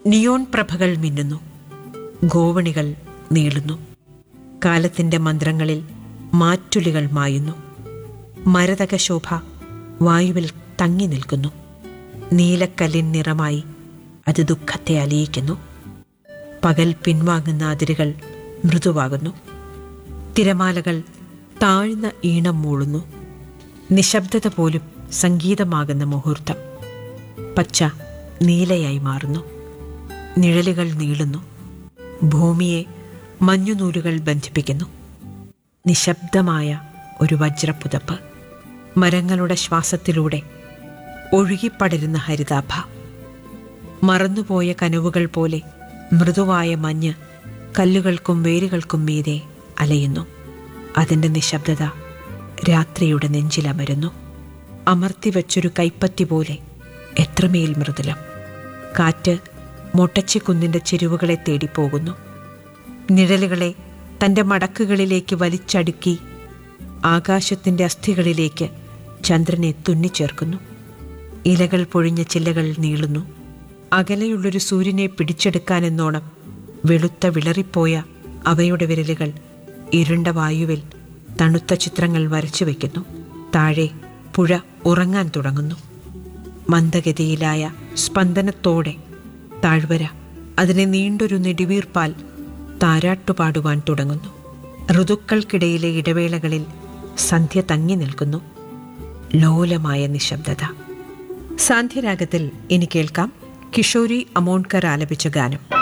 neon പ്രഭകൾ മിന്നുന്നു ഗോവണികൾ നീളുന്നു കാലത്തിൻ്റെ മന്ത്രങ്ങളിൽ മാറ്റുലികൾ മായുന്നു മരതക ശോഭ വായുവിൽ തങ്ങി നിൽക്കുന്നു നീലക്കല്ലിൻ നിറമായി അത് ദുഃഖത്തെ അലിയിക്കുന്നു പകൽ പിൻവാങ്ങുന്ന അതിരുകൾ മൃദുവാകുന്നു തിരമാലകൾ താഴ്ന്ന ഈണം മൂളുന്നു നിശബ്ദത പോലും സംഗീതമാകുന്ന മുഹൂർത്തം പച്ച നീലയായി മാറുന്നു നിഴലുകൾ നീളുന്നു ഭൂമിയെ മഞ്ഞുനൂലുകൾ ബന്ധിപ്പിക്കുന്നു നിശബ്ദമായ ഒരു വജ്രപ്പുതപ്പ് മരങ്ങളുടെ ശ്വാസത്തിലൂടെ ഒഴുകിപ്പടരുന്ന ഹരിതാഭ മറന്നുപോയ കനവുകൾ പോലെ മൃദുവായ മഞ്ഞ് കല്ലുകൾക്കും വേരുകൾക്കും മീതെ അലയുന്നു അതിൻ്റെ നിശബ്ദത രാത്രിയുടെ നെഞ്ചിലമരുന്നു അമർത്തിവെച്ചൊരു കൈപ്പത്തി പോലെ എത്രമേൽ മൃദുലം കാറ്റ് മൊട്ടച്ചിക്കുന്നിൻ്റെ ചെരുവുകളെ തേടിപ്പോകുന്നു നിഴലുകളെ തൻ്റെ മടക്കുകളിലേക്ക് വലിച്ചടുക്കി ആകാശത്തിൻ്റെ അസ്ഥികളിലേക്ക് ചന്ദ്രനെ തുന്നിച്ചേർക്കുന്നു ഇലകൾ പൊഴിഞ്ഞ ചില്ലകൾ നീളുന്നു അകലെയുള്ളൊരു സൂര്യനെ പിടിച്ചെടുക്കാനെന്നോണം വെളുത്ത വിളറിപ്പോയ അവയുടെ വിരലുകൾ ഇരുണ്ട വായുവിൽ തണുത്ത ചിത്രങ്ങൾ വരച്ചു വയ്ക്കുന്നു താഴെ പുഴ ഉറങ്ങാൻ തുടങ്ങുന്നു മന്ദഗതിയിലായ സ്പന്ദനത്തോടെ താഴ്വര അതിനെ നീണ്ടൊരു നെടുവീർപ്പാൽ താരാട്ടുപാടുവാൻ തുടങ്ങുന്നു ഋതുക്കൾക്കിടയിലെ ഇടവേളകളിൽ സന്ധ്യ തങ്ങി നിൽക്കുന്നു ലോലമായ നിശബ്ദത സാന്ധ്യരാഗത്തിൽ ഇനി കേൾക്കാം കിഷോരി അമോൺകർ ആലപിച്ച ഗാനം